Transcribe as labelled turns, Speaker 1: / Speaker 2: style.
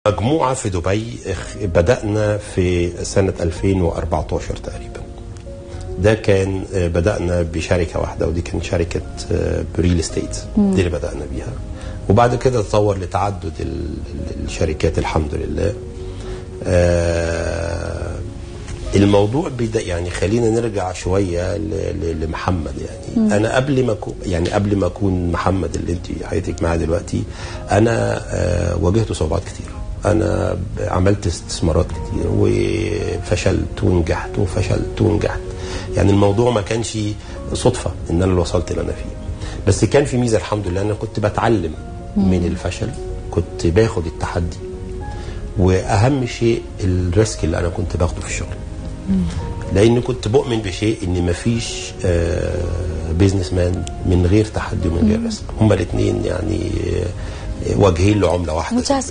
Speaker 1: مجموعة في دبي اخ- بدأنا في سنة 2014 تقريبا ده كان آه، بدأنا بشركة واحدة ودي كانت شركة آه، بريل استيت دي اللي بدأنا بيها وبعد كده تطور لتعدد ال- ال- الشركات الحمد لله آه، الموضوع بدا يعني خلينا نرجع شويه ل- ل- لمحمد يعني
Speaker 2: مم.
Speaker 1: انا قبل ما اكون يعني قبل ما اكون محمد اللي انت حياتك معاه دلوقتي انا آه، واجهت صعوبات كتير انا ب- عملت استثمارات كتير وفشلت ونجحت وفشلت ونجحت يعني الموضوع ما كانش صدفه ان انا اللي وصلت اللي انا فيه بس كان في ميزه الحمد لله انا كنت بتعلم من الفشل كنت باخد التحدي واهم شيء الريسك اللي انا كنت باخده في الشغل لان كنت بؤمن بشيء ان مفيش بيزنس مان من غير تحدي ومن غير ريسك هما الاثنين يعني آه، وجهين لعمله واحده
Speaker 3: ممتاز